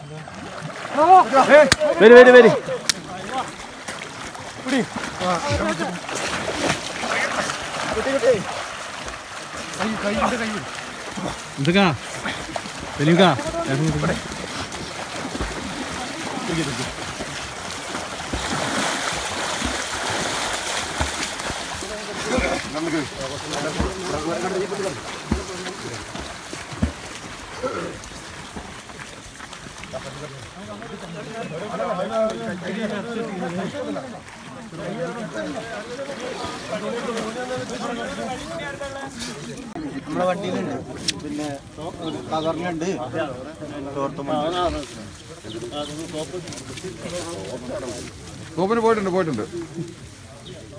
വരി വരി വരി എന്തൊക്കാ സലീംക്കാ നമ്മളെ വണ്ടിയിലുണ്ട് പിന്നെ കവറിലുണ്ട് സോപ്പിന് പോയിട്ടുണ്ട് പോയിട്ടുണ്ട്